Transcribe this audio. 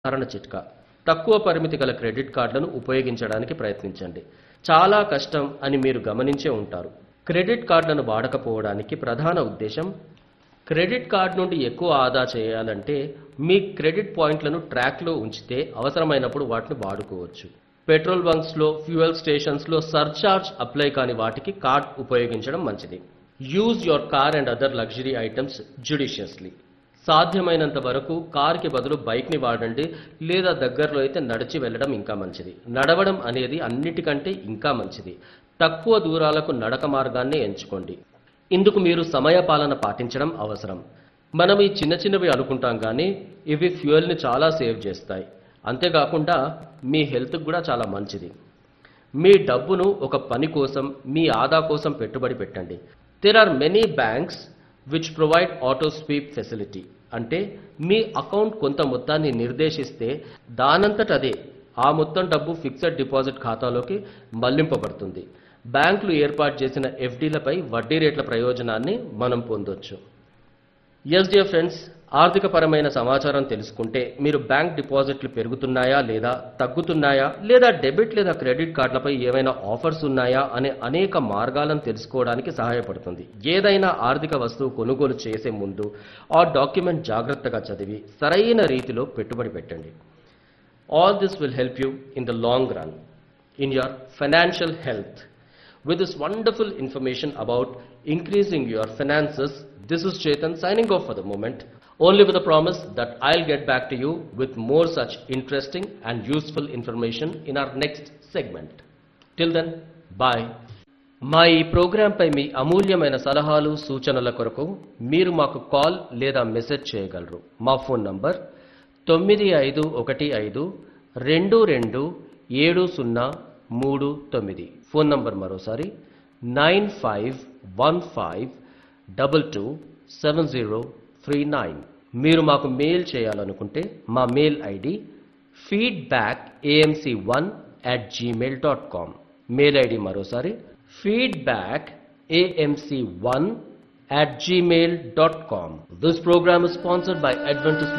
సాధారణ చిట్కా తక్కువ పరిమితి గల క్రెడిట్ కార్డులను ఉపయోగించడానికి ప్రయత్నించండి చాలా కష్టం అని మీరు గమనించే ఉంటారు క్రెడిట్ కార్డులను వాడకపోవడానికి ప్రధాన ఉద్దేశం క్రెడిట్ కార్డ్ నుండి ఎక్కువ ఆదా చేయాలంటే మీ క్రెడిట్ పాయింట్లను ట్రాక్లో ఉంచితే అవసరమైనప్పుడు వాటిని వాడుకోవచ్చు పెట్రోల్ బంక్స్లో ఫ్యూయల్ స్టేషన్స్లో సర్చార్జ్ అప్లై కాని వాటికి కార్డ్ ఉపయోగించడం మంచిది use your car and other luxury items judiciously సాధ్యమైనంత వరకు కార్కి బదులు బైక్ని వాడండి లేదా దగ్గరలో అయితే నడిచి వెళ్ళడం ఇంకా మంచిది నడవడం అనేది అన్నిటికంటే ఇంకా మంచిది తక్కువ దూరాలకు నడక మార్గాన్ని ఎంచుకోండి ఇందుకు మీరు సమయపాలన పాటించడం అవసరం మనం ఈ చిన్న చిన్నవి అనుకుంటాం కానీ ఇవి ఫ్యూయల్ని చాలా సేవ్ చేస్తాయి అంతేకాకుండా మీ హెల్త్కి కూడా చాలా మంచిది మీ డబ్బును ఒక పని కోసం మీ ఆదా కోసం పెట్టుబడి పెట్టండి there are many banks which provide auto sweep facility అంటే మీ అకౌంట్ కొంత మొత్తాన్ని నిర్దేశిస్తే దానంతట అదే ఆ మొత్తం డబ్బు ఫిక్స్డ్ డిపాజిట్ ఖాతాలోకి మళ్లింపబడుతుంది బ్యాంకులు ఏర్పాటు చేసిన ఎఫ్డీలపై వడ్డీ రేట్ల ప్రయోజనాన్ని మనం పొందొచ్చు ఎస్ డియర్ ఫ్రెండ్స్ ఆర్థికపరమైన సమాచారం తెలుసుకుంటే మీరు బ్యాంక్ డిపాజిట్లు పెరుగుతున్నాయా లేదా తగ్గుతున్నాయా లేదా డెబిట్ లేదా క్రెడిట్ కార్డులపై ఏమైనా ఆఫర్స్ ఉన్నాయా అనే అనేక మార్గాలను తెలుసుకోవడానికి సహాయపడుతుంది ఏదైనా ఆర్థిక వస్తువు కొనుగోలు చేసే ముందు ఆ డాక్యుమెంట్ జాగ్రత్తగా చదివి సరైన రీతిలో పెట్టుబడి పెట్టండి all this will help you in the long run in your financial health. With this wonderful information about increasing your finances, this is Chetan signing off for the moment, only with a promise that I'll get back to you with more such interesting and useful information in our next segment. Till then, bye. మా ఈ ప్రోగ్రాంపై మీ అమూల్యమైన సలహాలు సూచనల కొరకు మీరు మాకు call లేదా message చేయగలరు మా ఫోన్ నంబర్ తొమ్మిది ఐదు ఒకటి ఐదు రెండు రెండు ఏడు సున్నా మూడు తొమ్మిది ఫోన్ నంబర్ మరోసారి nine five one five double two seven zero three nine మీరు మాకు మెయిల్ చేయాలనుకుంటే మా mail ID feedback AMC one at Gmail dot com mail ID మరోసారి feedback AMC one at gmail.com. This program is sponsored by Adventist